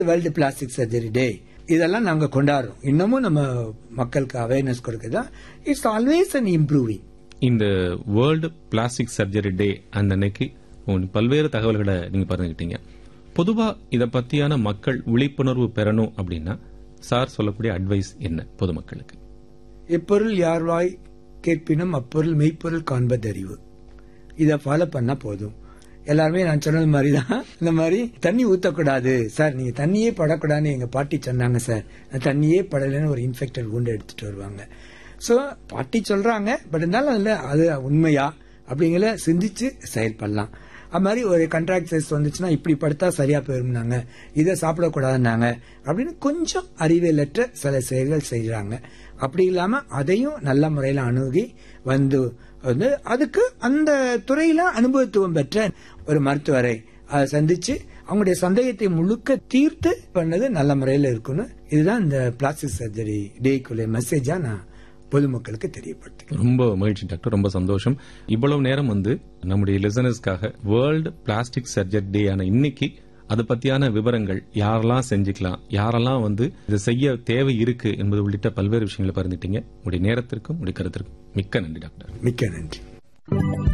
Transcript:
world plastic surgery டே இதெல்லாம் நாங்க கொண்டாடுறோம் இன்னமும் நம்ம மக்களுக்கு அவேர்னஸ் கொடுக்குதா இட்ஸ் ஆல்வேஸ் அன் இம்ப்ரூவிங் இந்த வேர்ல்டு பிளாஸ்டிக் சர்ஜரி டே அந்த அன்னைக்கு உங்களுக்கு பல்வேறு தகவல்களை நீங்க பகிர்ந்துக்கிட்டீங்க பொதுவா இத பத்தியான மக்கள் விழிப்புணர்வு பெறணும் அப்படின்னா சார் சொல்லக்கூடிய அட்வைஸ் என்ன பொதுமக்களுக்கு எப்பொருள் யார்வாய் கேட்பினும் அப்பொருள் மெய்ப்பொருள் காண்பதறிவு இதை ஃபாலோ பண்ணா போதும் எல்லாருமே நான் சொன்னது மாதிரி தான் இந்த மாதிரி தண்ணி ஊத்தக்கூடாது சார் நீங்க தண்ணியே படக்கூடாதுன்னு எங்க பாட்டி சொன்னாங்க சார் நான் தண்ணியே படலைன்னு ஒரு இன்ஃபெக்டட் குண்டு எடுத்துட்டு வருவாங்க சோ பாட்டி சொல்றாங்க பட் இருந்தாலும் அதுல அது உண்மையா அப்படிங்கிற சிந்திச்சு செயல்படலாம் அது மாதிரி ஒரு கண்ட்ராக்ட் சைஸ் வந்துச்சுன்னா இப்படி படுத்தா சரியா போயிருந்தாங்க இதை சாப்பிடக்கூடாதுன்னாங்க அப்படின்னு கொஞ்சம் அறிவியலற்ற சில செயல்கள் செய்யறாங்க அப்படி இல்லாம அதையும் நல்ல முறையில அணுகி வந்து வந்து அதுக்கு அந்த துறையில அனுபவத்துவம் பெற்ற ஒரு மருத்துவரை அதை சந்திச்சு அவங்களுடைய சந்தேகத்தை முழுக்க தீர்த்து பண்ணது நல்ல முறையில இருக்குன்னு இதுதான் இந்த பிளாஸ்டிக் சர்ஜரி டேக்குள்ள மெசேஜா நான் பொதுமக்களுக்கு தெரியப்படுத்துகிறேன் ரொம்ப மகிழ்ச்சி டாக்டர் ரொம்ப சந்தோஷம் இவ்வளவு நேரம் வந்து நம்முடைய லிசனர்ஸ்க்காக வேர்ல்டு பிளாஸ்டிக் சர்ஜரி டே ஆன இன்னைக்கு அது பத்தியான விவரங்கள் யாரெல்லாம் செஞ்சுக்கலாம் யாரெல்லாம் வந்து இதை செய்ய தேவை இருக்கு என்பது உள்ளிட்ட பல்வேறு விஷயங்களை பகிர்ந்துட்டீங்க உங்களுடைய நேரத்திற்கும் உங்களுடைய கருத்திற்கும் மிக்க நன்றி டாக்டர் மிக்க நன்றி